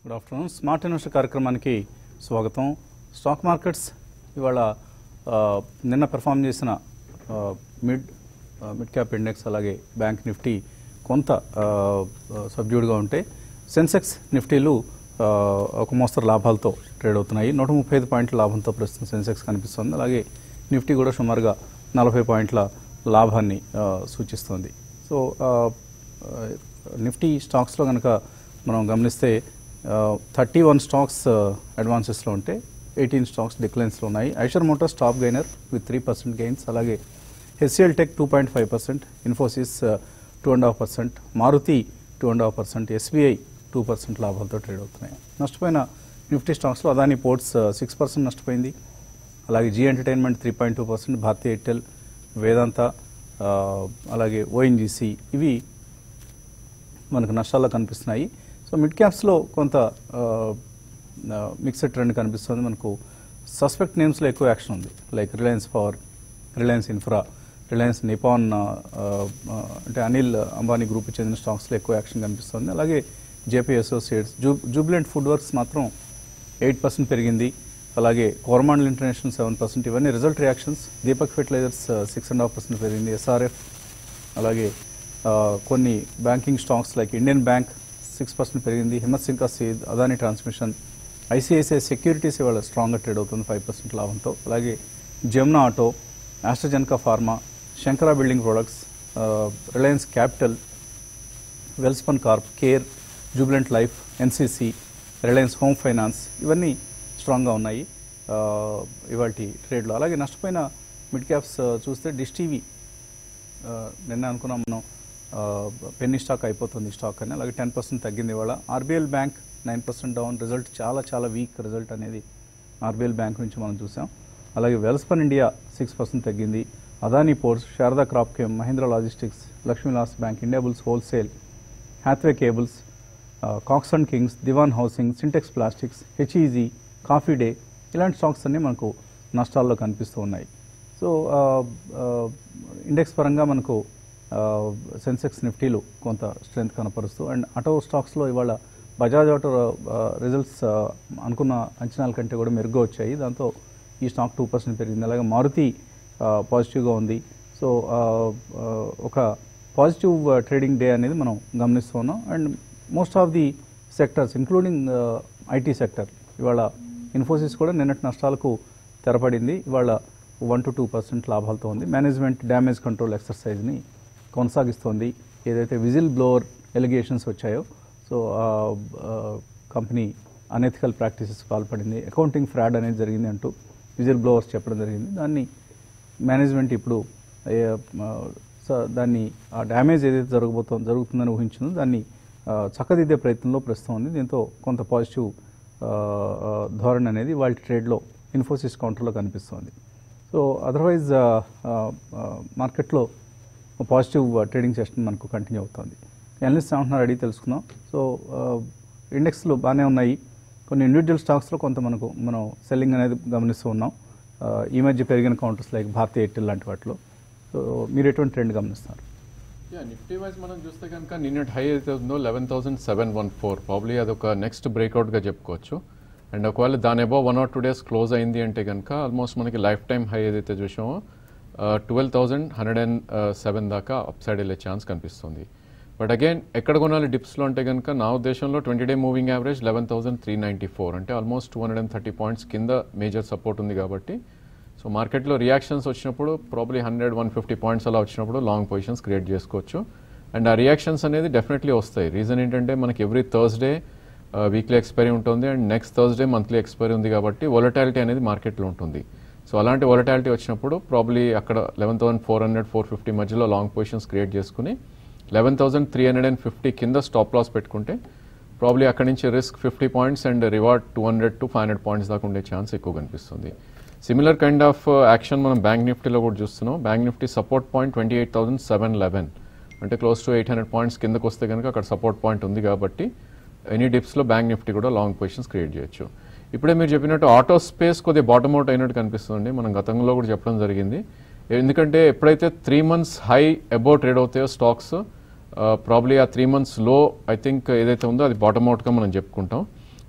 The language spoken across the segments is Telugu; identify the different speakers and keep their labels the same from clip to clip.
Speaker 1: గుడ్ ఆఫ్టర్నూన్ స్మార్ట్ ఇన్వెస్టర్ కార్యక్రమానికి స్వాగతం స్టాక్ మార్కెట్స్ ఇవాళ ఆ, నిన్న పెర్ఫామ్ చేసిన ఆ, మిడ్ ఆ, మిడ్ క్యాప్ ఇండెక్స్ అలాగే బ్యాంక్ నిఫ్టీ కొంత ఆ, ఆ, సబ్డ్యూడ్గా ఉంటే సెన్సెక్స్ నిఫ్టీలు ఆ, ఒక మోస్తరు లాభాలతో ట్రేడ్ అవుతున్నాయి నూట ముప్పై ఐదు పాయింట్ల లాభంతో ప్రస్తుతం సెన్సెక్స్ కనిపిస్తుంది అలాగే నిఫ్టీ కూడా సుమారుగా నలభై పాయింట్ల లాభాన్ని ఆ, సూచిస్తుంది సో ఆ, ఆ, నిఫ్టీ స్టాక్స్లో కనుక మనం గమనిస్తే థర్టీ వన్ స్టాక్స్ అడ్వాన్సెస్లో ఉంటే ఎయిటీన్ స్టాక్స్ డిక్లైన్స్లో ఉన్నాయి Eicher Motors top gainer with three percent gains అలాగే HCL tech two point five percent Infosys two and half percent Maruti two and half percent SBI two percent లాభాలతో ట్రేడ్ అవుతున్నాయి నష్టపోయిన నిఫ్టీ స్టాక్స్లో అదాని పోర్ట్స్ సిక్స్ పర్సెంట్ నష్టపోయింది అలాగే Zee entertainment three point two percent Bharti Airtel Vedanta ఆ, అలాగే ఓఎన్జీసీ ఇవి మనకు నష్టాల్లో కనిపిస్తున్నాయి సో మిడ్ క్యాప్స్లో కొంత మిక్స్డ్ ట్రెండ్ కనిపిస్తుంది మనకు సస్పెక్ట్ నేమ్స్లో ఎక్కువ యాక్షన్ ఉంది like Reliance Power Reliance Infra Reliance Nippon ఆ, ఆ, అంటే అనిల్ అంబానీ గ్రూప్కి చెందిన స్టాక్స్లో ఎక్కువ యాక్షన్ కనిపిస్తుంది అలాగే జేపీ అసోసియేట్స్ జూ జూబిలెంట్ ఫుడ్ వర్క్స్ మాత్రం ఎయిట్ పర్సెంట్ పెరిగింది అలాగే కోరమాండల్ ఇంటర్నేషనల్ సెవెన్ పర్సెంట్ ఇవన్నీ result reactions Deepak Fertilisers six and half percent పెరిగింది ఎస్ఆర్ఎఫ్ అలాగే ఆ, కొన్ని banking stocks like Indian Bank six percent పెరిగింది Himatsingka Seide Adani transmission ICICI securities ఇవాళ స్ట్రాంగ్గా ట్రేడ్ అవుతుంది ఫైవ్ పర్సెంట్ లాభంతో అలాగే Jamuna auto AstraZeneca pharma Shankara building products Reliance Capital Welspun Corp Care Jubilant life NCC Reliance Home Finance ఇవన్నీ స్ట్రాంగ్గా ఉన్నాయి ఇవాళ ట్రేడ్లో అలాగే నష్టపోయిన మిడ్ క్యాప్స్ ఆ, చూస్తే డిష్ టీవీ ఆ, నిన్న అనుకున్నాం మనం ఆ, పెన్నీ స్టాక్ అయిపోతుంది స్టాక్ అని అలాగే టెన్ పర్సెంట్ తగ్గింది ఇవాళ RBL Bank nine percent down result చాలా చాలా వీక్ రిజల్ట్ అనేది ఆర్బీఎల్ బ్యాంక్ నుంచి మనం చూసాం అలాగే వెల్స్పన్ ఇండియా సిక్స్ పర్సెంట్ తగ్గింది Adani ports Sharda crop chem Mahindra logistics Lakshmi Vilas bank Indiabulls wholesale Hathway cables Cox and Kings Dewan housing Sintex plastics HEG coffee day ఇలాంటి స్టాక్స్ అన్నీ మనకు నష్టాల్లో కనిపిస్తూ ఉన్నాయి సో ఆ, ఆ, ఇండెక్స్ పరంగా మనకు ఆ, సెన్సెక్స్ నిఫ్టీలు కొంత స్ట్రెంత్ కనపరుస్తూ అండ్ ఆటో స్టాక్స్లో ఇవాళ బజాజ్ ఆటో ఆ, రిజల్ట్స్ ఆ, అనుకున్న అంచనాల కంటే కూడా మెరుగ్గా వచ్చాయి దాంతో ఈ స్టాక్ టూ పర్సెంట్ పెరిగింది అలాగే మారుతి ఆ, పాజిటివ్గా ఉంది సో ఆ, ఆ, ఒక పాజిటివ్ ట్రేడింగ్ డే అనేది మనం గమనిస్తూ ఉన్నాం and most of the sectors including IT sector ఇవాళ ఇన్ఫోసిస్ కూడా నిన్నటి నష్టాలకు తెరపడింది ఇవాళ వన్ టు టూ పర్సెంట్ లాభాలతో ఉంది మేనేజ్మెంట్ డ్యామేజ్ కంట్రోల్ ఎక్సర్సైజ్ని కొనసాగిస్తోంది ఏదైతే విజిల్ బ్లోవర్ ఎలిగేషన్స్ వచ్చాయో సో కంపెనీ అనెథికల్ ప్రాక్టీసెస్ పాల్పడింది అకౌంటింగ్ ఫ్రాడ్ అనేది జరిగింది అంటూ విజిల్ బ్లోవర్స్ చెప్పడం జరిగింది దాన్ని మేనేజ్మెంట్ ఇప్పుడు ఏ, ఆ, స- దాన్ని ఆ డ్యామేజ్ ఏదైతే జరగబోతుందో జరుగుతుందని ఊహించిందో దాన్ని ఆ, చక్కదిద్దే ప్రయత్నంలో ప్రస్తుతం ఉంది దీంతో కొంత పాజిటివ్ ఆ, ఆ, ధోరణి అనేది వాళ్ళ ట్రేడ్లో ఇన్ఫోసిస్ కౌంటర్లో కనిపిస్తోంది సో అదర్వైజ్ మార్కెట్లో పాజిటివ్ ట్రేడింగ్ సెషన్ మనకు కంటిన్యూ అవుతుంది ఎనలిస్ట్ ఏమంటున్నారు అడిగి తెలుసుకుందాం సో ఇండెక్స్లు బాగానే ఉన్నాయి కొన్ని ఇండివిజువల్ స్టాక్స్లో కొంత మనకు మనం సెల్లింగ్ అనేది గమనిస్తూ ఉన్నాం ఆ, ఈ మధ్య పెరిగిన కౌంటర్స్ లైక్ భారతీయ ఎయిర్టెల్ లాంటి వాటిలో సో మీరు ఎటువంటి ట్రెండ్ గమనిస్తారు
Speaker 2: యా నిఫ్టీ వైజ్ మనం చూస్తే కనుక నిన్నటి హై అయితే ఉందో eleven thousand seven one four probably అదొక నెక్స్ట్ బ్రేక్అవుట్గా చెప్పుకోవచ్చు అండ్ ఒకవేళ దాని above one or two days close అయింది అంటే కనుక ఆల్మోస్ట్ మనకి లైఫ్ టైం హై ఏదైతే చూసామో twelve thousand hundred and seven దాకా అప్ సైడ్ వెళ్ళే ఛాన్స్ కనిపిస్తుంది బట్ అగైన్ ఎక్కడ కొనాలి డిప్స్లో అంటే కనుక నా ఉద్దేశంలో twenty day moving average eleven thousand three ninety four అంటే almost two hundred and thirty points కింద మేజర్ సపోర్ట్ ఉంది కాబట్టి సో మార్కెట్లో రియాక్షన్స్ వచ్చినప్పుడు probably hundred one fifty points అలా వచ్చినప్పుడు లాంగ్ పొజిషన్స్ క్రియేట్ చేసుకోవచ్చు అండ్ ఆ రియాక్షన్స్ అనేది డెఫినెట్లీ వస్తాయి రీజన్ ఏంటంటే మనకి ఎవ్రీ థర్స్డే వీక్లీ ఎక్స్పైరీ ఉంటుంది and next Thursday monthly expiry ఉంది కాబట్టి వొలటాలిటీ అనేది మార్కెట్లో ఉంటుంది సో అలాంటి వొలటాలిటీ వచ్చినప్పుడు ప్రాబ్లీ అక్కడ eleven thousand four hundred four fifty మధ్యలో లాంగ్ పొజిషన్స్ క్రియేట్ చేసుకుని eleven thousand three hundred and fifty కింద స్టాప్ లాస్ పెట్టుకుంటే ప్రాబ్లీ అక్కడి నుంచి risk fifty points and reward two hundred to five hundred points దాకా ఉండే ఛాన్స్ ఎక్కువ కనిపిస్తుంది సిమిలర్ కైండ్ ఆఫ్ యాక్షన్ మనం బ్యాంక్ నిఫ్టీలో కూడా చూస్తున్నాం bank Nifty support point twenty eight thousand seven eleven అంటే close to eight hundred points కిందకు వస్తే కనుక అక్కడ సపోర్ట్ పాయింట్ ఉంది కాబట్టి ఎనీ డిప్స్లో బ్యాంక్ నిఫ్టీ కూడా లాంగ్ పొజిషన్స్ క్రియేట్ చేయొచ్చు ఇప్పుడే మీరు చెప్పినట్టు ఆటో స్పేస్ కొద్దిగా బాటమ్ అవుట్ అయినట్టు కనిపిస్తుంది మనం గతంలో కూడా చెప్పడం జరిగింది ఎందుకంటే ఎప్పుడైతే three months high about trade అవుతాయో స్టాక్స్ ప్రాబ్లీ ఆ త్రీ మంత్స్ లో ఐ థింక్ ఏదైతే ఉందో అది బాటమ్ అవుట్గా మనం చెప్పుకుంటాం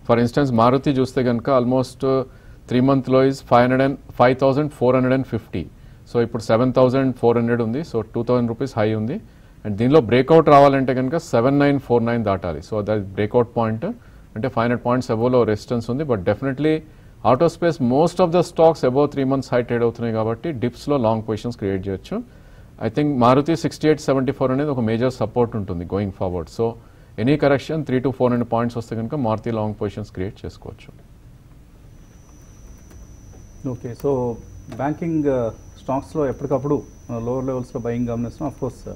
Speaker 2: ఫర్ ఇన్స్టెన్స్ మారుతి చూస్తే కనుక ఆల్మోస్ట్ త్రీ మంత్లో is five hundred and five thousand four hundred and fifty so ఇప్పుడు సెవెన్ థౌసండ్ ఫోర్ హండ్రెడ్ ఉంది so two thousand rupees high ఉంది అండ్ దీనిలో బ్రేక్అవుట్ రావాలంటే కనుక సెవెన్ నైన్ ఫోర్ నైన్ దాటాలి సో దట్ బ్రేక్అవుట్ పాయింట్ అంటే ఫైవ్ హండ్రెడ్ పాయింట్స్ అబోలో రెసిస్టెన్స్ ఉంది but definitely auto space most of the stocks above three months high trade అవుతున్నాయి కాబట్టి డిప్స్లో లాంగ్ పొజిషన్స్ క్రియేట్ చేయొచ్చు I think Maruti sixty eight seventy four అనేది ఒక మేజర్ సపోర్ట్ ఉంటుంది going forward so any correction three to four hundred points వస్తే కనుక మారుతి లాంగ్ పొజిషన్స్ క్రియేట్ చేసుకోవచ్చు
Speaker 1: ఓకే సో బ్యాంకింగ్ స్టాక్స్లో ఎప్పటికప్పుడు లోవర్ లెవెల్స్లో బయింగ్ గమనిస్తున్నాం of course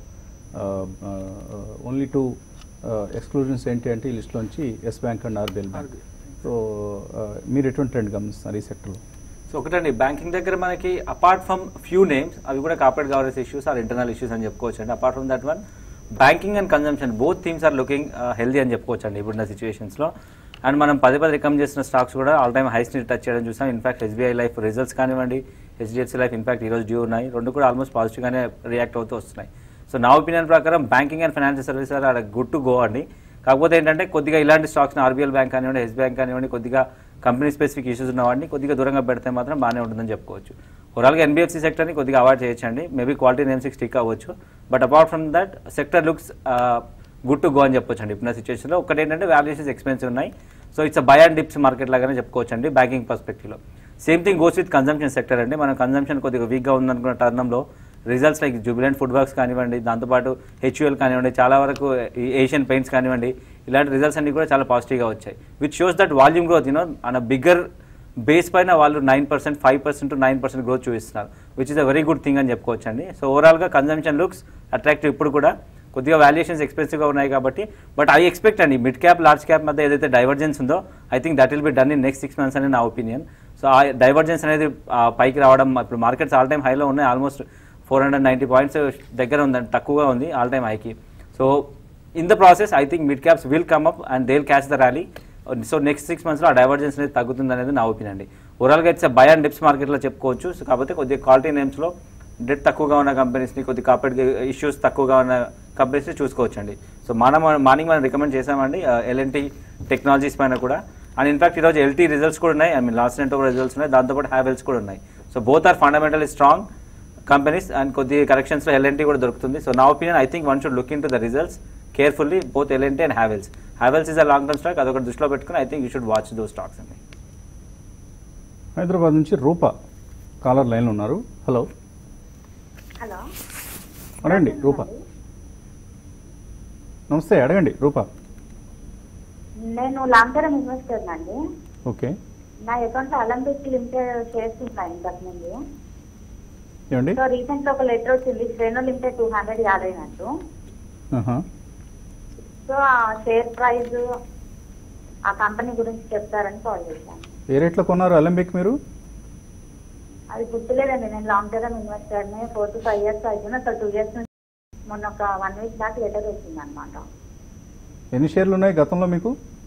Speaker 1: only two exclusions ఏంటి అంటే ఈ లిస్ట్లోంచి Yes bank and RBL bank so మీరు ఎటువంటి ట్రెండ్ గమనిస్తున్నారు ఈ సెక్టర్లో
Speaker 3: సో ఒకటండి బ్యాంకింగ్ దగ్గర మనకి అపార్ట్ ఫ్రమ్ ఫ్యూ నేమ్స్ అవి కూడా corporate governance issues or internal issues అని చెప్పుకోవచ్చు అండి apart from that one banking and consumption both themes are looking healthy అని చెప్పుకోవచ్చు అండి ఇప్పుడున్న సిచ్యువేషన్స్లో అండ్ మనం పదే పదే రికమెండ్ చేసిన స్టాక్స్ కూడా ఆల్ టైమ్ హైస్ ని టచ్ చేయడం చూసాం ఇన్ఫాక్ట్ ఎస్బీఐ లైఫ్ రిజల్ట్స్ కానివ్వండి హెచ్డిఎఫ్సి లైఫ్ ఇన్ఫాక్ట్ ఈరోజు డ్యూ ఉన్నాయి రెండు కూడా ఆల్మోస్ట్ పాజిటివ్గానే రియాక్ట్ అవుతూ వస్తున్నాయి సో నా ఒపీనియన్ ప్రకారం banking and financial service are good to go అండి కాకపోతే ఏంటంటే కొద్దిగా ఇలాంటి స్టాక్స్ని ఆర్బీఎల్ బ్యాంక్ కానివ్వండి ఎస్ బ్యాంక్ కానివ్వండి కొద్దిగా కంపెనీ స్పెసిఫిక్ ఇష్యూస్ ఉన్నవాడిని కొద్దిగా దూరంగా పెడితే మాత్రం బాగానే ఉంటుందని చెప్పుకోవచ్చు ఓవరాల్గా ఎన్బిఎఫ్సి సెక్టర్ని కొద్దిగా అవాయిడ్ చేయొచ్చండి మేబీ క్వాలిటీ నేమ్స్కి స్టిక్ అవ్వచ్చు but apart from that sector looks good to go అని చెప్పొచ్చు అండి ఇప్పుడున్న సిచ్యువేషన్లో ఒకటి ఏంటంటే వాల్యుయేషన్స్ ఎక్స్పెన్సివ్ ఉన్నాయి so it's buy and dips market లాగానే చెప్పుకోవచ్చు అండి బ్యాంకింగ్ పర్స్పెక్టివ్లో same thing goes with consumption sector అండి మనం కన్జంప్షన్ కొద్దిగా వీక్గా ఉందనుకున్న టర్నంలో results like Jubilant food works కానివ్వండి దాంతోపాటు హెచ్యుఎల్ కానివ్వండి చాలా వరకు ఈ ఏషియన్ పెయింట్స్ కానివ్వండి ఇలాంటి రిజల్ట్స్ అన్ని కూడా చాలా పాజిటివ్గా వచ్చాయి which shows that volume growth you know on bigger base పైన వాళ్ళు nine percent five percent to nine percent growth చూపిస్తున్నారు which is a very good thing అని చెప్పుకోవచ్చు అండి సో ఓవరాల్గా కన్జంప్షన్ లుక్స్ అట్రాక్టివ్ ఇప్పుడు కూడా కొద్దిగా వాల్యుయేషన్స్ ఎక్స్పెన్సివ్గా ఉన్నాయి కాబట్టి బట్ ఐ ఎక్స్పెక్ట్ అండి మిడ్ క్యాప్ లార్జ్ క్యాప్ మధ్య ఏదైతే డైవర్జెన్స్ ఉందో I think that will be done in next six months అని నా ఒపీనియన్ సో ఆ డైవర్జెన్స్ అనేది ఆ, పైకి రావడం ఇప్పుడు మార్కెట్స్ ఆల్ టైమ్ హైలో ఉన్నాయి almost four hundred ninety points దగ్గర ఉందండి తక్కువగా ఉంది ఆల్ టైమ్ హైకి so in the process I think mid caps will come up and they will catch the rally so next six మంత్స్లో ఆ డైవర్జెన్స్ అనేది తగ్గుతుంది అనేది నా ఒపీనియన్ అండి ఓవరాల్గా ఇట్స్ బై అండ్ డిప్స్ మార్కెట్లో చెప్పుకోవచ్చు సో కాకపోతే కొద్దిగా క్వాలిటీ నేమ్స్లో డెట్ తక్కువగా ఉన్న కంపెనీస్ని కొద్ది కార్పొరేట్ ఇష్యూస్ తక్కువగా ఉన్న కంపెనీస్ని చూసుకోవచ్చండి సో మనం మార్నింగ్ మనం రికమెండ్ చేసామండి ఎల్ఎన్టీ టెక్నాలజీస్ పైన కూడా అండ్ ఇన్ఫాక్ట్ ఈరోజు ఎల్టీ రిజల్ట్స్ కూడా ఉన్నాయి ఐ మీన్ లాస్ట్ నెంట్ కూడా రిజల్ట్స్ ఉన్నాయి దాంతోపాటు హ్యావెల్స్ కూడా ఉన్నాయి so both are fundamentally strong companies and కొద్ది కరెక్షన్స్లో ఎల్ఎన్టీ కూడా దొరుకుతుంది సో నా opinion I think one should look in to the results carefully both L and T and Havells Havells is a long term stock అదొకటి దృష్టిలో పెట్టుకుని I think you should watch those stocks అండి
Speaker 1: హైదరాబాద్ నుంచి రూప కాలర్ లైన్లో ఉన్నారు హలో
Speaker 4: హలో
Speaker 1: అడగండి రూప నమస్తే అడగండి రూప
Speaker 4: నేను లాంగ్ టర్మ్ ఇన్వెస్టర్ అండి
Speaker 1: ఓకే
Speaker 4: నా అకౌంట్ లో అలంబిక్ లిమిటెడ్ షేర్స్ ఉన్నాయి ఇంతకుముందు
Speaker 1: ఏమండి
Speaker 4: సో రీసెంట్ ఒక లెటర్ వచ్చింది శ్రేణు లిమిటెడ్ టూ హండ్రెడ్ యాడ్ అయినట్టు
Speaker 1: ఆహా.
Speaker 4: సో ఆ షేర్ ప్రైస్ ఆ కంపెనీ గురించి చెప్తారని కాల్ చేశాను
Speaker 1: ఏ రేట్లో కొన్నారు అలంబిక్ మీరు
Speaker 4: అది గుర్తులేదండి నేను లాంగ్ టర్మ్ ఇన్వెస్టర్ ని ఫోర్ టు ఫైవ్ ఇయర్స్ అవుతుంది అసలు టూ ఇయర్స్ నుంచి మొన్న ఒక వన్ వీక్ బ్యాక్ లెటర్ వచ్చింది అనమాట
Speaker 1: ఎన్ని షేర్లు ఉన్నాయి గతంలో మీకు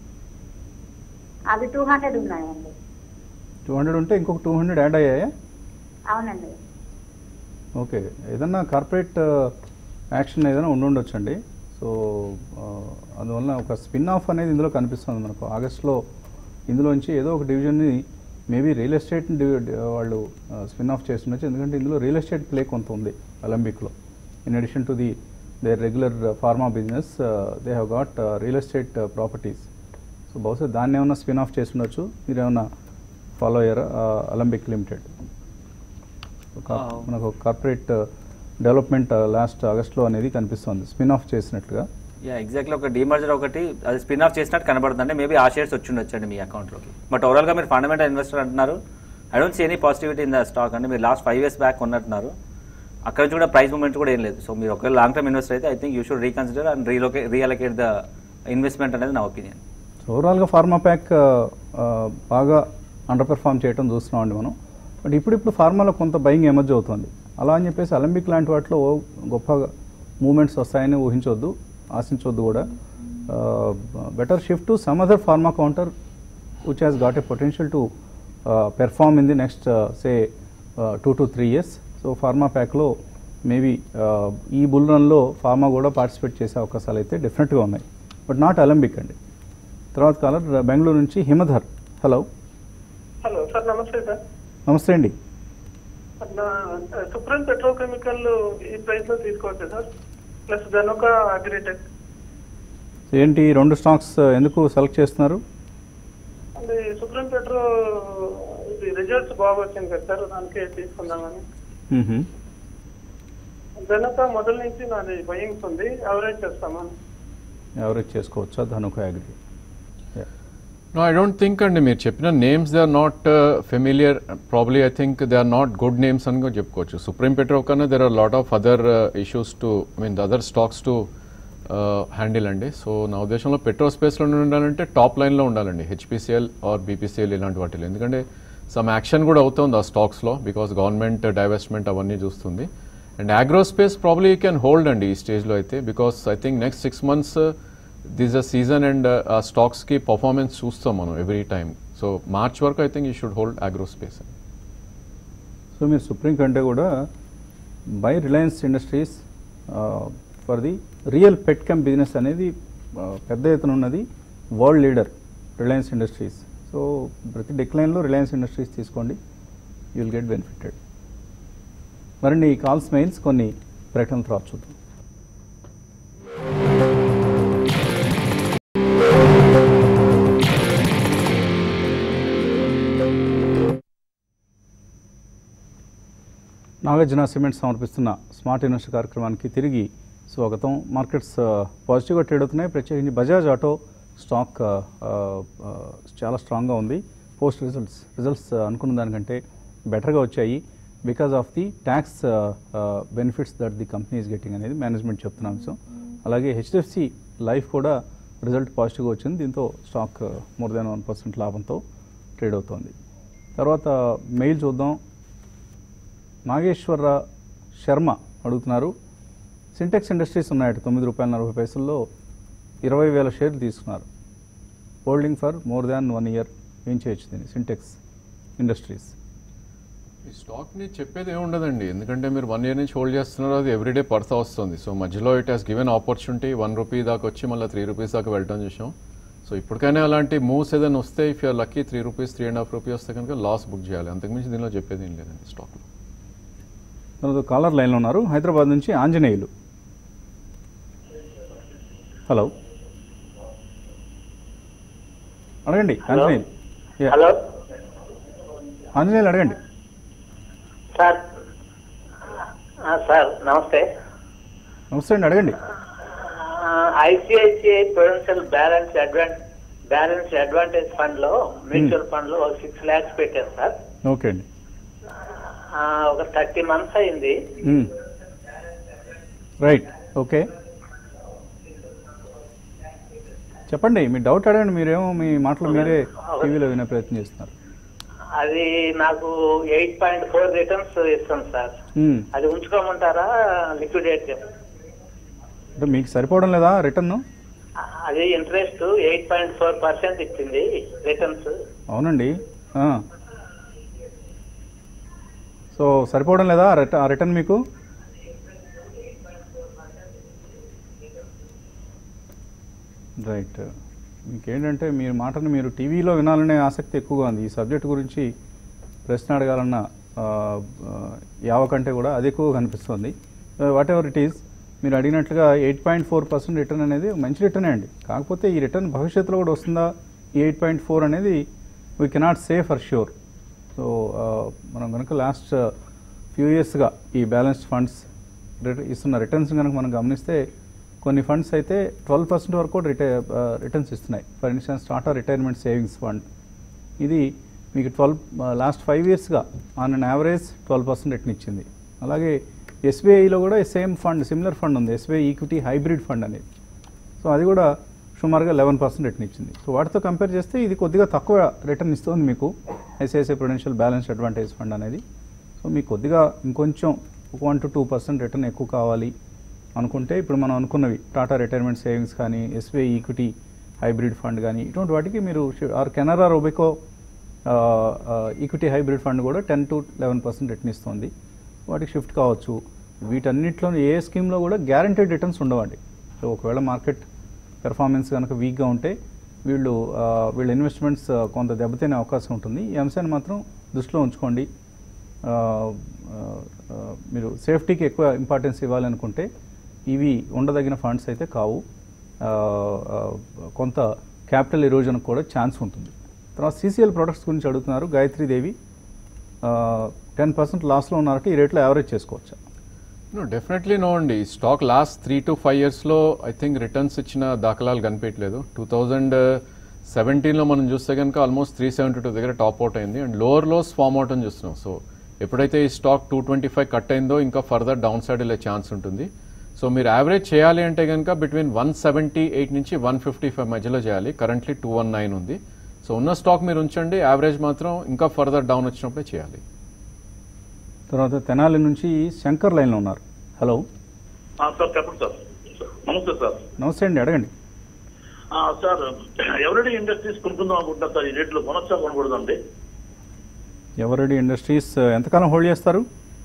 Speaker 4: అది టూ హండ్రెడ్ ఉన్నాయండి
Speaker 1: టూ హండ్రెడ్ ఉంటే ఇంకొక టూ హండ్రెడ్ యాడ్ అయ్యాయా
Speaker 4: అవునండి
Speaker 1: ఓకే ఏదన్నా కార్పొరేట్ యాక్షన్ ఏదైనా ఉండుండొచ్చండి సో ఆ, అందువల్ల ఒక స్పిన్ ఆఫ్ అనేది ఇందులో కనిపిస్తుంది మనకు ఆగస్ట్లో ఇందులోంచి ఏదో ఒక డివిజన్ని మేబీ రియల్ ఎస్టేట్ వాళ్ళు స్పిన్ ఆఫ్ చేస్తుండొచ్చు ఎందుకంటే ఇందులో రియల్ ఎస్టేట్ ప్లే కొంత ఉంది అలంబిక్లో in addition to the their regular pharma business they have got real estate properties so బహుశా దాన్ని ఏమైనా స్పిన్ ఆఫ్ చేసి ఉండొచ్చు మీరు ఏమైనా ఫాలో అయ్యారా అలంబిక్ లిమిటెడ్ ఒక
Speaker 3: ఆ.
Speaker 1: మనకు కార్పొరేట్ డెవలప్మెంట్ లాస్ట్ ఆగస్ట్లో అనేది కనిపిస్తుంది స్పిన్ ఆఫ్ చేసినట్లుగా
Speaker 3: యా ఎగ్జాక్ట్లీ ఒక డీమర్జర్ ఒకటి అది స్పిన్ ఆఫ్ చేసినట్టు కనబడుతుంది మేబీ ఆ షేర్స్ వచ్చి ఉండొచ్చండి మీ అకౌంట్లోకి బట్ ఓవరాల్గా మీరు ఫండమెంటల్ ఇన్వెస్టర్ అంటున్నారు I don't see any positivity in the stock అండి మీరు లాస్ట్ ఫైవ్ ఇయర్స్ బ్యాక్ ఉన్నట్టున్నారు అక్కడ నుంచి కూడా ప్రైస్ మూమెంట్ కూడా ఏం లేదు సో మీరు ఒక లాంగ్ టర్మ్ ఇన్వెస్టర్ అయితే I think you should reconsider and relocate reallocate the investment అనేది నా ఒపీనియన్
Speaker 1: సో ఓవరాల్గా ఫార్మా ప్యాక్ బాగా అండర్ పెర్ఫామ్ చేయడం చూస్తున్నామండి మనం బట్ ఇప్పుడిప్పుడు ఫార్మాలో కొంత బయింగ్ ఎమర్జ్ అవుతుంది అలా అని చెప్పేసి అలంబిక్ లాంటి వాటిలో గొప్ప మూమెంట్స్ వస్తాయని ఊహించవద్దు ఆశించవద్దు కూడా better shift to some other pharma counter which has got a potential to perform in the next say two to three years so pharma ప్యాక్లో మేబీ ఈ బుల్ రన్లో ఫార్మా కూడా పార్టిసిపేట్ చేసే అవకాశాలు అయితే డెఫినెట్గా ఉన్నాయి బట్ నాట్ అలంబిక్ అండి తర్వాత కాలర్ బెంగళూరు నుంచి హిమధర్ హలో
Speaker 5: హలో సార్ నమస్తే సార్
Speaker 1: నమస్తే అండి
Speaker 5: నా సుప్రీం పెట్రోకెమికల్ ఈ ప్రైస్ లో తీసుకోవచ్చు సార్ ప్లస్ ధనుక అగ్రిటెక్
Speaker 1: ఏంటి ఈ రెండు స్టాక్స్ ఎందుకు సెలెక్ట్ చేస్తున్నారు
Speaker 5: అంటే సుప్రీం పెట్రో ఇది రిజల్ట్స్ బాగా వచ్చింది కదా సార్ దానికి తీసుకుందామని
Speaker 1: మ్హూ.
Speaker 5: ధనుక మొదల నుంచి నాది బయింగ్స్ ఉంది అవరేజ్ చేస్తామని
Speaker 1: ఎవరేజ్ చేసుకోవచ్చా Dhanuka agri
Speaker 2: No, I don't think అండి మీరు చెప్పిన names they are not familiar probably I think they are not good names అని కూడా చెప్పుకోవచ్చు సుప్రీం పెట్రో కన్నా there are lot of other issues to I mean other stocks to handle అండి సో నా ఉద్దేశంలో పెట్రో స్పేస్లో ఉండాలంటే టాప్ లైన్లో ఉండాలండి హెచ్పిసిఎల్ ఆర్ బీపీసీఎల్ ఇలాంటి వాటిలో ఎందుకంటే సమ్ యాక్షన్ కూడా అవుతుంది ఆ స్టాక్స్లో బికాస్ గవర్నమెంట్ డైవెస్ట్మెంట్ అవన్నీ చూస్తుంది and agro space probably you can hold అండి ఈ స్టేజ్లో అయితే because I think next six months this a season and ఆ స్టాక్స్కి పర్ఫార్మెన్స్ చూస్తాం మనం ఎవ్రీ టైమ్ సో మార్చ్ వరకు I think you should hold agro space
Speaker 1: so మీరు సుప్రీం కంటే కూడా buy Reliance industries for the real petchem business అనేది ఆ, పెద్ద ఎత్తున ఉన్నది world leader Reliance industries so ప్రతి డిక్లైన్లో రిలయన్స్ ఇండస్ట్రీస్ తీసుకోండి యూ విల్ గెట్ బెనిఫిటెడ్ మరిన్ని కాల్స్ మెయిల్స్ కొన్ని ప్రకటనల తర్వాత చూద్దాం నాగార్జున సిమెంట్ సమర్పిస్తున్న స్మార్ట్ ఇన్వెస్ట్ కార్యక్రమానికి తిరిగి స్వాగతం మార్కెట్స్ ఆ, పాజిటివ్గా ట్రేడ్ అవుతున్నాయి ప్రత్యేకించి బజాజ్ ఆటో స్టాక్ ఆ, ఆ, ఆ, చాలా స్ట్రాంగ్గా ఉంది పోస్ట్ రిజల్ట్స్ రిజల్ట్స్ అనుకున్న దానికంటే బెటర్గా వచ్చాయి because of the tax benefits that the company is getting అనేది మేనేజ్మెంట్ చెప్తున్న అంశం అలాగే హెచ్డిఎఫ్సి లైఫ్ కూడా రిజల్ట్ పాజిటివ్గా వచ్చింది దీంతో stock more than one percent లాభంతో ట్రేడ్ అవుతోంది తర్వాత మెయిల్ చూద్దాం నాగేశ్వర శర్మ అడుగుతున్నారు సింటెక్స్ ఇండస్ట్రీస్ ఉన్నాయట తొమ్మిది రూపాయల నలభై పైసల్లో ఇరవై వేల షేర్లు తీసుకున్నారు holding for more than one year ఏం చేయొచ్చు దీన్ని సింటెక్స్ ఇండస్ట్రీస్
Speaker 2: ఈ స్టాక్ని చెప్పేది ఏముండదండి ఎందుకంటే మీరు వన్ ఇయర్ నుంచి హోల్డ్ చేస్తున్నారు అది ఎవ్రీడే పడుతూ వస్తుంది సో మధ్యలో it has given opportunity one rupee దాకా వచ్చి మళ్ళీ త్రీ రూపీస్ దాకా వెళ్ళటం చూసాం సో ఇప్పటికైనా అలాంటి మూవ్స్ ఏదైనా వస్తే if you're lucky three rupees three and half rupees వస్తే కనుక లాస్ బుక్ చేయాలి అంతకుమించి దీనిలో చెప్పేది ఏం లేదండి స్టాక్లో
Speaker 1: తర్వాత కాలర్ లైన్లో ఉన్నారు హైదరాబాద్ నుంచి ఆంజనేయులు హలో అడగండి ఆంజనేయులు Yeah.
Speaker 6: హలో
Speaker 1: ఆంజనేయులు అడగండి
Speaker 6: సార్ ఆ, సార్ నమస్తే
Speaker 1: నమస్తే అండి అడగండి
Speaker 6: ICICI prudential balance advant balance advantage fund లో మ్యూచువల్ ఫండ్ లో సిక్స్ ల్యాక్స్ పెట్టాను సార్
Speaker 1: ఓకే అండి
Speaker 6: ఆ, ఒక థర్టీ మంత్స్ అయింది
Speaker 1: రైట్ ఓకే చెప్పండి మీ డౌట్ అడగండి మీరేమో మీ మాటలు మీరే టీవీలో వినే ప్రయత్నం చేస్తున్నారు
Speaker 6: అది నాకు ఎయిట్ పాయింట్ ఫోర్ రిటర్న్స్ ఇస్తుంది సార్
Speaker 1: మ్మ్.
Speaker 6: అది ఉంచుకోమంటారా లిక్విడేట్
Speaker 1: అంటే మీకు సరిపోవడం లేదా రిటర్న్
Speaker 6: అది interest eight point four percent ఇచ్చింది రిటర్న్స్
Speaker 1: అవునండి ఆ. సో సరిపోవడం లేదా ఆ రిట- ఆ రిటర్న్ మీకు రైట్ మీకేంటంటే మీరు మాటను మీరు టీవీలో వినాలనే ఆసక్తి ఎక్కువగా ఉంది ఈ సబ్జెక్ట్ గురించి ప్రశ్న అడగాలన్న ఆ, ఆ, యావ కంటే కూడా అది ఎక్కువగా కనిపిస్తుంది వాట్ ఎవర్ ఇట్ ఈస్ మీరు అడిగినట్లుగా eight point four percent return అనేది మంచి రిటర్నే అండి కాకపోతే ఈ రిటర్న్ భవిష్యత్తులో కూడా వస్తుందా ఈ ఎయిట్ పాయింట్ ఫోర్ అనేది we cannot say for sure so మనం కనుక లాస్ట్ ఫ్యూ ఇయర్స్గా ఈ బ్యాలెన్స్డ్ ఫండ్స్ ఇస్తున్న రిటర్న్స్ కనుక మనం గమనిస్తే కొన్ని ఫండ్స్ అయితే ట్వెల్వ్ పర్సెంట్ వరకు కూడా రిటై రిటర్న్స్ ఇస్తున్నాయి for instance Tata retirement savings fund ఇది మీకు ట్వెల్వ్ లాస్ట్ ఫైవ్ ఇయర్స్గా on an average twelve percent return ఇచ్చింది అలాగే ఎస్బీఐలో కూడా సేమ్ ఫండ్ సిమిలర్ ఫండ్ ఉంది ఎస్బీఐ ఈక్విటీ హైబ్రిడ్ ఫండ్ అనేది సో అది కూడా సుమారుగా లెవెన్ పర్సెంట్ రిటర్న్ ఇచ్చింది సో వాటితో కంపేర్ చేస్తే ఇది కొద్దిగా తక్కువ రిటర్న్ ఇస్తుంది మీకు ICICI prudential balance advantage fund అనేది సో మీకు కొద్దిగా ఇంకొంచెం ఒక one to two percent return ఎక్కువ కావాలి అనుకుంటే ఇప్పుడు మనం అనుకున్నవి టాటా రిటైర్మెంట్ సేవింగ్స్ కానీ ఎస్బీఐ ఈక్విటీ హైబ్రిడ్ ఫండ్ కానీ ఇటువంటి వాటికి మీరు or Canara Robeco equity hybrid fund కూడా ten to eleven percent return ఇస్తుంది వాటికి షిఫ్ట్ కావచ్చు వీటన్నిటిలో ఏ స్కీమ్లో కూడా గ్యారంటీడ్ రిటర్న్స్ ఉండవండి సో ఒకవేళ మార్కెట్ పెర్ఫార్మెన్స్ కనుక వీక్గా ఉంటే వీళ్ళు ఆ, వీళ్ళ ఇన్వెస్ట్మెంట్స్ ఆ, కొంత దెబ్బతినే అవకాశం ఉంటుంది ఈ అంశాన్ని మాత్రం దృష్టిలో ఉంచుకోండి ఆ, ఆ, ఆ, మీరు సేఫ్టీకి ఎక్కువ ఇంపార్టెన్స్ ఇవ్వాలనుకుంటే ఇవి ఉండదగిన ఫండ్స్ అయితే కావు ఆ, ఆ, కొంత క్యాపిటల్ ఎరోజన్ కూడా ఛాన్స్ ఉంటుంది తర్వాత సీసీఎల్ ప్రొడక్ట్స్ గురించి అడుగుతున్నారు గాయత్రీదేవి టెన్ పర్సెంట్ లాస్లో ఉన్నారంటే ఈ రేట్లో యావరేజ్ చేసుకోవచ్చా
Speaker 2: నో డెఫినెట్లీ నో అండి ఈ stock last three to five ఇయర్స్లో ఐ థింక్ రిటర్న్స్ ఇచ్చిన దాఖలాలు కనిపించలేదు టూ థౌజండ్ సెవెంటీన్లో మనం చూస్తే కనుక ఆల్మోస్ట్ త్రీ సెవెంటీ టూ దగ్గర టాప్ అవుట్ అయింది and lower lows form out అని చూస్తున్నాం సో ఎప్పుడైతే ఈ stock two twenty five cut అయిందో ఇంకా ఫర్దర్ డౌన్ సైడ్ వెళ్ళే ఛాన్స్ ఉంటుంది సో మీరు యావరేజ్ చేయాలి అంటే కనుక బిట్వీన్ వన్ సెవెంటీ ఎయిట్ నుంచి వన్ ఫిఫ్టీ ఫైవ్ మధ్యలో చేయాలి కరెంట్లీ టూ వన్ నైన్ ఉంది సో ఉన్న స్టాక్ మీరు ఉంచండి యావరేజ్ మాత్రం ఇంకా ఫర్దర్ డౌన్ వచ్చినప్పుడే చేయాలి
Speaker 1: తర్వాత తెనాలి నుంచి శంకర్ లైన్లో ఉన్నారు హలో
Speaker 7: ఆ, సార్ చెప్పండి సార్ నమస్తే సార్
Speaker 1: నమస్తే అండి అడగండి
Speaker 7: ఆ, సార్ ఎవరిడీ ఇండస్ట్రీస్ కొనుక్కుందాం అనుకుంటున్నా సార్ ఈ రేట్లో కొనొచ్చా కొనకూడదండి
Speaker 1: ఎవరెడీ ఇండస్ట్రీస్ ఎంతకాలం హోల్డ్ చేస్తారు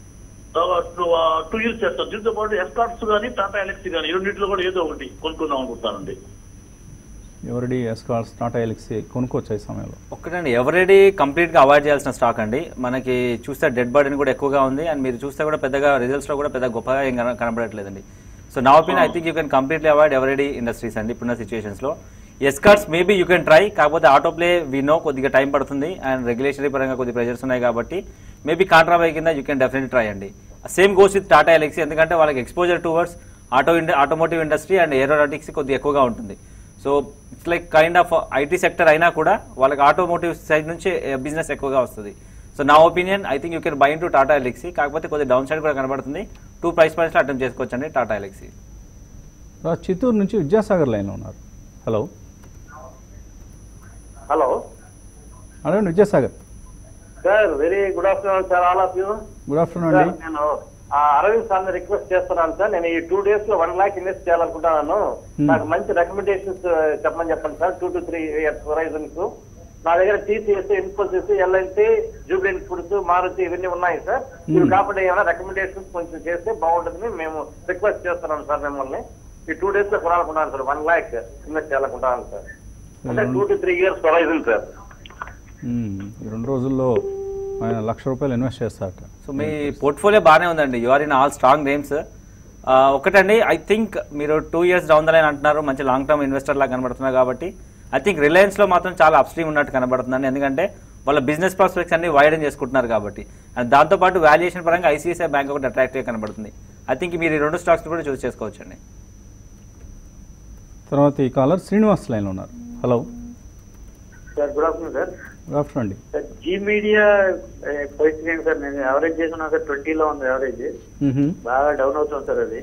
Speaker 7: టూ ఇయర్స్ చేస్తాను దీంతో పాటు ఎస్కాట్స్ కానీ టాటా ఎలక్సీ కానీ ఈ రెండింటిలో కూడా ఏదో ఒకటి కొనుక్కుందాం అనుకుంటానండి
Speaker 1: ఎవరెడీ ఎస్కార్స్ టాటా ఎలిక్సీ కొనుక్కోవచ్చు ఈ సమయంలో
Speaker 3: ఒక్కటండి ఎవరెడీ కంప్లీట్గా అవాయిడ్ చేయాల్సిన స్టాక్ అండి మనకి చూస్తే డెడ్ బర్డెన్ కూడా ఎక్కువగా ఉంది అండ్ మీరు చూస్తే కూడా పెద్దగా రిజల్ట్స్లో కూడా పెద్ద గొప్పగా ఏం కన- కనబడట్లేదండి సో నా opinion I think you can completely avoid Eveready industries అండి ఇప్పుడున్న సిచ్యువేషన్స్లో Escorts maybe you can try కాకపోతే ఆటో ప్లే వీ నో కొద్దిగా టైం పడుతుంది అండ్ రెగ్యులేషనరీ పరంగా కొద్ది ప్రెజర్స్ ఉన్నాయి కాబట్టి మేబీ కాంట్రా బై కింద యూ కెన్ డెఫినెట్లీ ట్రై అండి same goes with Tata Elxsi ఎందుకంటే వాళ్ళకి ఎక్స్పోజర్ టువర్డ్స్ ఆటో ఇండ ఆటోమోటివ్ ఇండస్ట్రీ అండ్ ఏరోనాటిక్స్ కొద్దిగా ఎక్కువగా ఉంటుంది so it's like kind of IT sector అయినా కూడా వాళ్ళకి ఆటోమోటివ్ సైడ్ నుంచి బిజినెస్ ఎక్కువగా వస్తుంది సో నా opinion I think you can buy to Tata Elxsi కాకపోతే కొద్దిగా డౌన్ సైడ్ కూడా కనబడుతుంది టూ ప్రైస్ పాయింట్స్లో అటెంప్ట్ చేసుకోవచ్చండి టాటా ఎలక్సీ
Speaker 1: తర్వాత చిత్తూరు నుంచి విద్యాసాగర్ లైన్లో ఉన్నారు హలో
Speaker 6: హలో
Speaker 1: అడగండి Vidyasagar
Speaker 6: sir very good afternoon sir all of you
Speaker 1: good afternoon
Speaker 6: sir
Speaker 1: అండి
Speaker 6: నేను ఆ అరవింద్ సార్ రిక్వెస్ట్ చేస్తున్నాను సార్ నేను ఈ టూ డేస్ లో వన్ లాక్ ఇన్వెస్ట్ చేయాలనుకుంటున్నాను నాకు మంచి రికమెండేషన్స్ చెప్పమని చెప్పండి sir two to three years horizons నా దగ్గర TCS Infosys LIC Jubilant foods Maruti ఇవన్నీ ఉన్నాయి సార్ ఇవి కాకుండా ఏమైనా రికమెండేషన్స్ కొంచెం చేస్తే బాగుంటుందని మేము రిక్వెస్ట్ చేస్తున్నాం సార్ మిమ్మల్ని ఈ టూ డేస్ లో కొనాలనుకుంటున్నాను సార్ వన్ లాక్ ఇన్వెస్ట్ చేయాలనుకుంటున్నాను సార్ అంటే two to three years horizon sir
Speaker 1: మ్మ్. ఈ రెండు రోజుల్లో ఆయన లక్ష రూపాయలు ఇన్వెస్ట్ చేస్తారట
Speaker 3: సో మీ పోర్ట్ఫోలియో బాగానే ఉందండి you are in all strong names ఒకటండి ఐ థింక్ మీరు two years down the line అంటున్నారు మంచి లాంగ్ టర్మ్ ఇన్వెస్టర్ లాగా కనబడుతున్నారు కాబట్టి ఐ థింక్ రిలయన్స్లో మాత్రం చాలా అప్స్ట్రీమ్ ఉన్నట్టు కనబడుతుందండి ఎందుకంటే వాళ్ళ బిజినెస్ ప్రాస్పెక్ట్స్ అన్ని వైడన్ చేసుకుంటున్నారు కాబట్టి అండ్ దాంతోపాటు వాల్యుయేషన్ పరంగా ఐసీఐసీఐ బ్యాంక్ ఒకటి అట్రాక్టివ్గా కనబడుతుంది ఐ థింక్ మీరు ఈ రెండు స్టాక్స్ కూడా చూస్ చేసుకోవచ్చండి
Speaker 1: తర్వాత ఈ కాలర్ శ్రీనివాస్ లైన్లో ఉన్నారు hello
Speaker 6: sir good afternoon sir
Speaker 1: good afternoon అండి
Speaker 6: సార్ జీ మీడియా పరిస్థితి సార్ నేను యావరేజ్ చేసిన సార్ ట్వంటీలో ఉంది యావరేజ్
Speaker 1: మ్హూ.
Speaker 6: బాగా డౌన్ అవుతుంది సార్ అది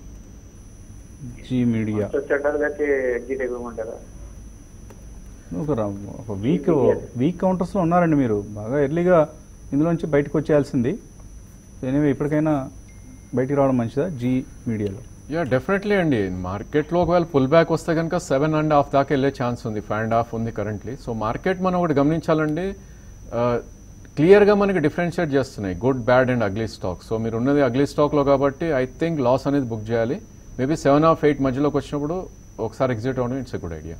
Speaker 1: జీ మీడియా
Speaker 6: చెడ్డారు కట్టి ఎగ్జిట్ ఇవ్వమంటారా
Speaker 1: ఒక రా- ఒక వీక్ వీక్ కౌంటర్స్లో ఉన్నారండి మీరు బాగా ఎర్లీగా ఇందులోంచి బయటకు వచ్చేయాల్సింది ఎనివే ఇప్పటికైనా బయటికి రావడం మంచిదా జీ మీడియాలో
Speaker 2: యా డెఫినెట్లీ అండి మార్కెట్లో ఒకవేళ పుల్ బ్యాక్ వస్తే కనుక సెవెన్ అండ్ హాఫ్ దాకా వెళ్ళే ఛాన్స్ ఉంది ఫైవ్ అండ్ హాఫ్ ఉంది కరెంట్లీ సో మార్కెట్ మనం ఒకటి గమనించాలండి క్లియర్గా మనకి డిఫరెన్షియేట్ చేస్తున్నాయి good bad and ugly stock so మీరు ఉన్నది అగ్లీ స్టాక్లో కాబట్టి ఐ థింక్ లాస్ అనేది బుక్ చేయాలి మేబీ సెవెన్ ఆఫ్ ఎయిట్ మధ్యలోకి వచ్చినప్పుడు ఒకసారి ఎగ్జిట్ అవ్వడం it's a good idea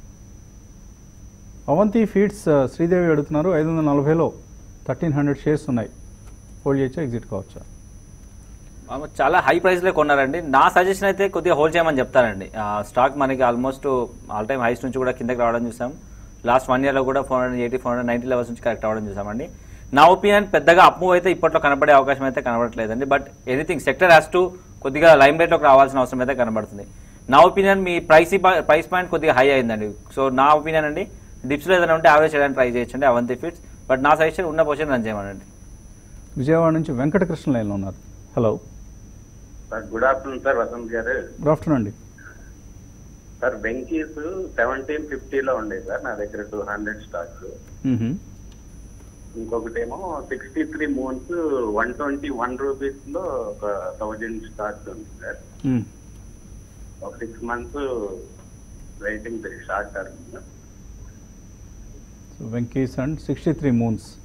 Speaker 1: Avanti feeds ఆ, శ్రీదేవి అడుగుతున్నారు ఐదు వందల నలభైలో థర్టీన్ హండ్రెడ్ షేర్స్ ఉన్నాయి హోల్డ్ చేయొచ్చా ఎగ్జిట్ కావచ్చా
Speaker 3: ఆమె చాలా హై ప్రైస్లో కొన్నారండి నా సజెషన్ అయితే కొద్దిగా హోల్డ్ చేయమని చెప్తానండి ఆ స్టాక్ మనకి ఆల్మోస్ట్ ఆల్ టైమ్ హైస్ నుంచి కూడా కిందకి రావడం చూసాం లాస్ట్ వన్ ఇయర్లో కూడా four hundred eighty four hundred ninety levels నుంచి కరెక్ట్ అవ్వడం చూసామండి నా ఒపీనియన్ పెద్దగా అప్ మూవ్ అయితే ఇప్పట్లో కనబడే అవకాశం అయితే కనబడట్లేదండి but anything sector has to కొద్దిగా లైమ్ రేట్లోకి రావాల్సిన అవసరం అయితే కనబడుతుంది నా ఒపీనియన్ మీ ప్రైస్ ప్రైస్ పాయింట్ కొద్దిగా హై అయిందండి సో నా ఒపీనియన్ అండి డిప్స్లో ఏదైనా ఉంటే యావరేజ్ చేయడానికి ట్రై చేయొచ్చండి అవంతి ఫిట్స్ బట్ నా సజెషన్ ఉన్న పొజిషన్ రన్ చేయమనండి
Speaker 1: విజయవాడ నుంచి వెంకటకృష్ణ లైన్లో ఉన్నారు hello
Speaker 8: sir good afternoon sir Vasanth garu
Speaker 1: good afternoon అండి
Speaker 8: సార్ బెంకీస్ సెవెంటీన్ ఫిఫ్టీలో ఉండే సార్ నా దగ్గర టూ హండ్రెడ్ స్టాక్స్
Speaker 1: మ్హూ.
Speaker 8: ఇంకొకటేమో sixty three moons one twenty one rupees లో ఒక థౌజండ్ స్టాక్స్ ఉంది సార్
Speaker 1: మ్.
Speaker 8: ఒక six months waiting short term
Speaker 1: so Venky's and sixty three moons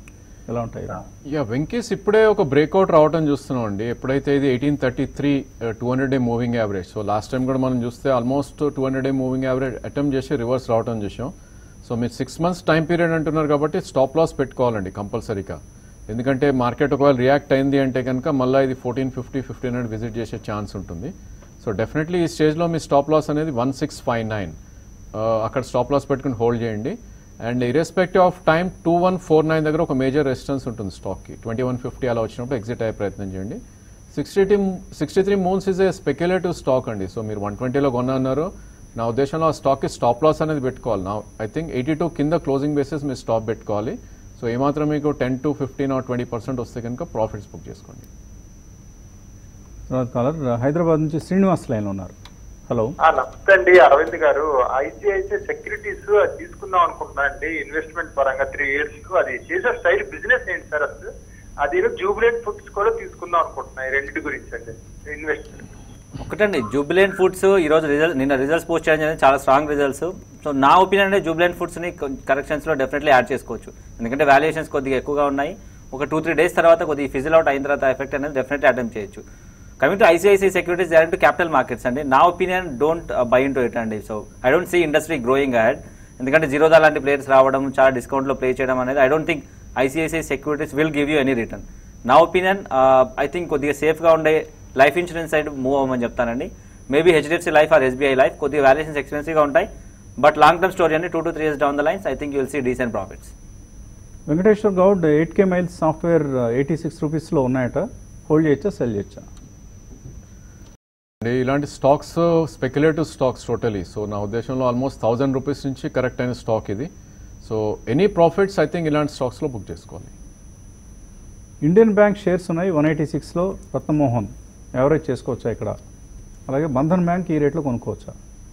Speaker 1: ఎలా ఉంటాయి
Speaker 2: యా వెంకీస్ ఇప్పుడే ఒక బ్రేక్అవుట్ రావడం చూస్తున్నాం అండి ఎప్పుడైతే ఇది eighteen thirty three two hundred day moving average so last time కూడా మనం చూస్తే almost two hundred day moving average attempt చేసి రివర్స్ రావడం చూసాం సో మీరు సిక్స్ మంత్స్ టైం పీరియడ్ అంటున్నారు కాబట్టి స్టాప్ లాస్ పెట్టుకోవాలండి కంపల్సరీగా ఎందుకంటే మార్కెట్ ఒకవేళ రియాక్ట్ అయింది అంటే కనుక మళ్ళీ ఇది fourteen fifty fifteen hundred visit చేసే ఛాన్స్ ఉంటుంది సో డెఫినెట్లీ ఈ స్టేజ్లో మీ స్టాప్ లాస్ అనేది వన్ సిక్స్ ఫైవ్ నైన్ అక్కడ స్టాప్ లాస్ పెట్టుకుని హోల్డ్ చేయండి and irrespective of time two one four nine దగ్గర ఒక మేజర్ రెసిస్టెన్స్ ఉంటుంది స్టాక్కి ట్వంటీ వన్ ఫిఫ్టీ అలా వచ్చినప్పుడు ఎగ్జిట్ అయ్యే ప్రయత్నం చేయండి సిక్స్టీ టీ sixty three moons is a speculative stock అండి సో మీరు వన్ ట్వంటీలో కొన్నారు నా ఉద్దేశంలో ఆ స్టాక్కి స్టాప్ లాస్ అనేది పెట్టుకోవాలి నా ఐ థింక్ ఎయిటీ టూ కింద క్లోజింగ్ బేసిస్ మీరు స్టాప్ పెట్టుకోవాలి సో ఏమాత్రం మీకు ten to fifteen or twenty percent వస్తే కనుక ప్రాఫిట్స్ బుక్ చేసుకోండి
Speaker 1: తర్వాత కాలర్ హైదరాబాద్ నుంచి శ్రీనివాస్ లైన్లో ఉన్నారు హలో
Speaker 9: ఆ, నమస్తే అండి అరవింద్ గారు ఐసిఐసిఐ సెక్యూరిటీస్ అది తీసుకుందాం అనుకుంటున్నా అండి ఇన్వెస్ట్మెంట్ పరంగా త్రీ ఇయర్స్ అది చేసే స్టైల్ బిజినెస్ ఏంటి సార్ అసలు అది జూబిలెంట్ ఫుడ్స్ కూడా తీసుకుందాం అనుకుంటున్నా ఈ రెండింటి గురించి అండి ఇన్వెస్ట్మెంట్
Speaker 3: ఒకటండి జూబిలెంట్ ఫుడ్స్ ఈ రోజు రిజల్ట్ నిన్న రిజల్ట్స్ పోస్ట్ చేయడం జరిగింది చాలా స్ట్రాంగ్ రిజల్ట్స్ సో నా ఒపీనియన్ అంటే జూబిలెంట్ ఫుడ్స్ని కరెక్షన్స్లో డెఫినెట్లీ యాడ్ చేసుకోవచ్చు ఎందుకంటే వాల్యుయేషన్స్ కొద్దిగా ఎక్కువగా ఉన్నాయి ఒక టూ త్రీ డేస్ తర్వాత కొద్దిగా ఫిజిల్ అవుట్ అయిన తర్వాత ఎఫెక్ట్ అనేది డెఫినెట్లీ అటెంప్ట్ చేయొచ్చు coming to ICICI securities direct to capital markets అండి నా opinion don't buy in to it అండి so I don't see industry growing ahead ఎందుకంటే జీరోదా లాంటి ప్లేయర్స్ రావడం చాలా డిస్కౌంట్లో ప్లే చేయడం అనేది I don't think ICICI securities will give you any return నా ఒపీనియన్ ఐ థింక్ కొద్దిగా సేఫ్గా ఉండే లైఫ్ ఇన్సూరెన్స్ సైడ్ మూవ్ అవ్వమని చెప్తానండి maybe HDFC life or SBI life కొద్దిగా వాల్యుయేషన్స్ ఎక్స్పెన్సివ్గా ఉంటాయి బట్ లాంగ్ టర్మ్ స్టోరీ అండి two to three years down the lines I think you will see decent profits
Speaker 1: Venkateshwar Goud eight K miles software eighty six రూపీస్లో ఉన్నాయట హోల్డ్ చేయొచ్చా సెల్ చేయొచ్చా
Speaker 2: అండి ఇలాంటి stocks speculative stocks totally so నా ఉద్దేశంలో ఆల్మోస్ట్ థౌజండ్ రూపీస్ నుంచి కరెక్ట్ అయిన స్టాక్ ఇది so any profits I think ఇలాంటి స్టాక్స్లో బుక్ చేసుకోవాలి
Speaker 1: ఇండియన్ బ్యాంక్ షేర్స్ ఉన్నాయి వన్ ఎయిటీ సిక్స్లో రత్నమోహన్ యావరేజ్ చేసుకోవచ్చా ఇక్కడ అలాగే బంధన్ బ్యాంక్ ఈ రేట్లో కొనుక్కోవచ్చా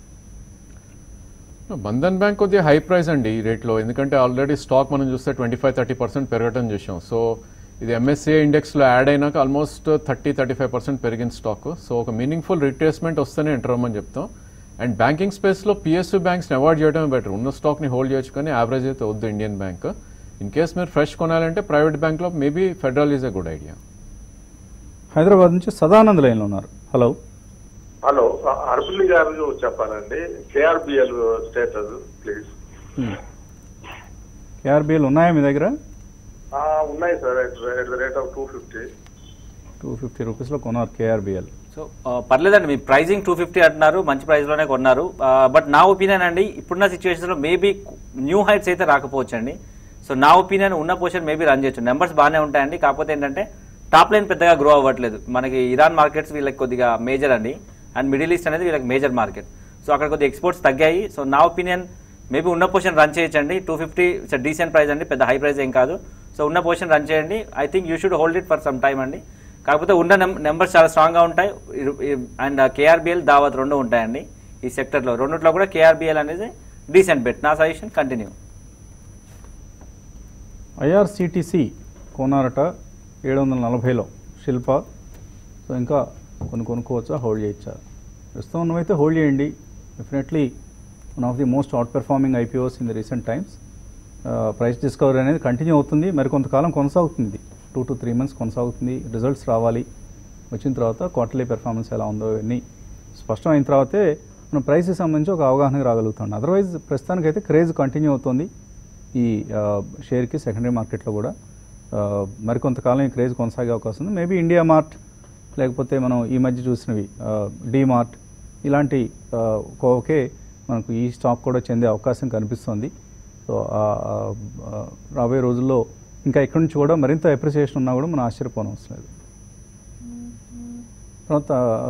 Speaker 2: బంధన్ బ్యాంక్ కొద్దిగా హై ప్రైస్ అండి ఈ రేట్లో ఎందుకంటే ఆల్రెడీ స్టాక్ మనం చూస్తే ట్వంటీ ఫైవ్ థర్టీ పర్సెంట్ పెరగటం చూసాం సో ఇది ఎంఎస్సిఐ ఇండెక్స్లో యాడ్ అయినాక almost thirty thirty five percent పెరిగిన స్టాక్ సో ఒక మీనింగ్ఫుల్ రిట్రేస్మెంట్ వస్తేనే ఎంటర్ అవ్వమని చెప్తాం అండ్ బ్యాంకింగ్ స్పేస్లో పిఎస్యూ బ్యాంక్స్ని అవాయిడ్ చేయడమే బెటర్ ఉన్న స్టాక్ని హోల్డ్ చేయొచ్చు కానీ యావరేజ్ అయితే వద్దు ఇండియన్ బ్యాంక్ ఇన్ కేస్ మీరు ఫ్రెష్ కొనాలంటే ప్రైవేట్ బ్యాంక్లో maybe Federal is a good idea
Speaker 1: Hyderabad నుంచి సదానంద్ లైన్లో ఉన్నారు హలో
Speaker 10: హలో అరబుల్లి గారు చెప్పాలండి కేఆర్బిఎల్ స్టేటస్ ప్లీజ్
Speaker 1: కేఆర్బిఎల్ ఉన్నాయా మీ దగ్గర
Speaker 10: ఉన్నాయి sir at the rate of two fifty
Speaker 1: two fifty రూపీస్లో కొన్నారు కేఆర్బిఎల్
Speaker 3: సో ఆ, పర్లేదండి మీ ప్రైజింగ్ టూ ఫిఫ్టీ అంటున్నారు మంచి ప్రైస్లోనే కొన్నారు బట్ నా ఒపీనియన్ అండి ఇప్పుడున్న సిచ్యువేషన్లో మేబీ న్యూ హైట్స్ అయితే రాకపోవచ్చు అండి సో నా ఒపీనియన్ ఉన్న పొజిషన్ మేబీ రన్ చేయొచ్చు నెంబర్స్ బాగానే ఉంటాయండి కాకపోతే ఏంటంటే టాప్ లైన్ పెద్దగా గ్రో అవ్వట్లేదు మనకి ఇరాన్ మార్కెట్స్ వీళ్ళకి కొద్దిగా మేజర్ అండి అండ్ మిడిల్ ఈస్ట్ అనేది వీళ్ళకి మేజర్ మార్కెట్ సో అక్కడ కొద్దిగా ఎక్స్పోర్ట్స్ తగ్గాయి సో నా ఒపీనియన్ మేబీ ఉన్న పొజిషన్ రన్ చేయొచ్చండి two fifty it's decent price అండి పెద్ద హై ప్రైస్ ఏం కాదు సో ఉన్న పొజిషన్ రన్ చేయండి I think you should hold it for some time అండి కాకపోతే ఉన్న నెంబర్స్ చాలా స్ట్రాంగ్గా ఉంటాయి అండ్ కేఆర్బిఎల్ దావత్ రెండు ఉంటాయండి ఈ సెక్టర్లో రెండిట్లో కూడా కేఆర్బిఎల్ అనేది డీసెంట్ బెట్ నా సజెషన్ కంటిన్యూ
Speaker 1: ఐఆర్సిటిసి కొన్నారట ఏడు వందల నలభైలో శిల్ప సో ఇంకా కొన్ని కొనుక్కోవచ్చా హోల్డ్ చేయొచ్చా ప్రస్తుతం ఉన్నవైతే హోల్డ్ చేయండి definitely one of the most out performing IPOs in the recent times price discovery అనేది కంటిన్యూ అవుతుంది మరి కొంతకాలం కొనసాగుతుంది టూ టు త్రీ మంత్స్ కొనసాగుతుంది రిజల్ట్స్ రావాలి వచ్చిన తర్వాత క్వార్టర్లీ పెర్ఫార్మెన్స్ ఎలా ఉందో ఇవన్నీ స్పష్టం అయిన తర్వాతే మనం ప్రైస్కి సంబంధించి ఒక అవగాహనకి రాగలుగుతాం అదర్వైజ్ ప్రస్తుతానికైతే క్రేజ్ కంటిన్యూ అవుతుంది ఈ ఆ, షేర్కి సెకండరీ మార్కెట్లో కూడా ఆ, మరికొంతకాలం ఈ క్రేజ్ కొనసాగే అవకాశం ఉంది మేబీ ఇండియా మార్ట్ లేకపోతే మనం ఈ మధ్య చూసినవి డీ మార్ట్ ఇలాంటి ఆ, కోవకే మనకు ఈ స్టాక్ కూడా చెందే అవకాశం కనిపిస్తుంది సో ఆ, ఆ, ఆ, రాబోయే రోజుల్లో ఇంకా ఇక్కడి నుంచి కూడా మరింత అప్రిసియేషన్ ఉన్నా కూడా మనం ఆశ్చర్యపోనవసరం లేదు తర్వాత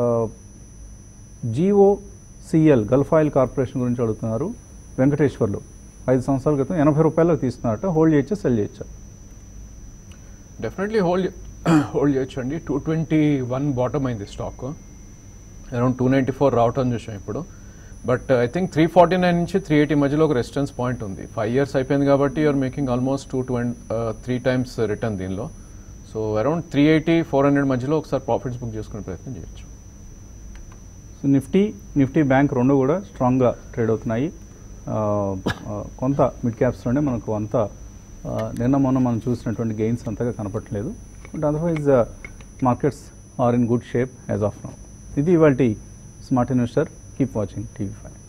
Speaker 1: జిఓసిఎల్ గల్ఫ్ ఆయిల్ కార్పొరేషన్ గురించి అడుగుతున్నారు వెంకటేశ్వర్లు ఐదు సంవత్సరాల క్రితం ఎనభై రూపాయలకు తీసుకున్నారట హోల్డ్ చేయొచ్చా సెల్ చేయొచ్చా
Speaker 2: డెఫినెట్లీ హోల్డ్ హోల్డ్ చేయొచ్చు అండి టూ ట్వంటీ వన్ బాటమ్ అయింది stock around two ninety four రావటం చూసాం ఇప్పుడు but I think three forty nine నుంచి త్రీ ఎయిటీ మధ్యలో ఒక రెసిస్టెన్స్ పాయింట్ ఉంది ఫైవ్ ఇయర్స్ అయిపోయింది కాబట్టి you're making almost two twenty three times return దీనిలో so around three eighty four hundred మధ్యలో ఒకసారి ప్రాఫిట్స్ బుక్ చేసుకునే ప్రయత్నం చేయొచ్చు
Speaker 1: సో నిఫ్టీ నిఫ్టీ బ్యాంక్ రెండు కూడా స్ట్రాంగ్గా ట్రేడ్ అవుతున్నాయి ఆ, ఆ, కొంత మిడ్ క్యాప్స్లోనే మనకు అంత నిన్న మొన్న మనం చూసినటువంటి గెయిన్స్ అంతగా కనపట్లేదు but otherwise markets are in good shape as of now ఇది ఇవాళ smart investor keep watching TV five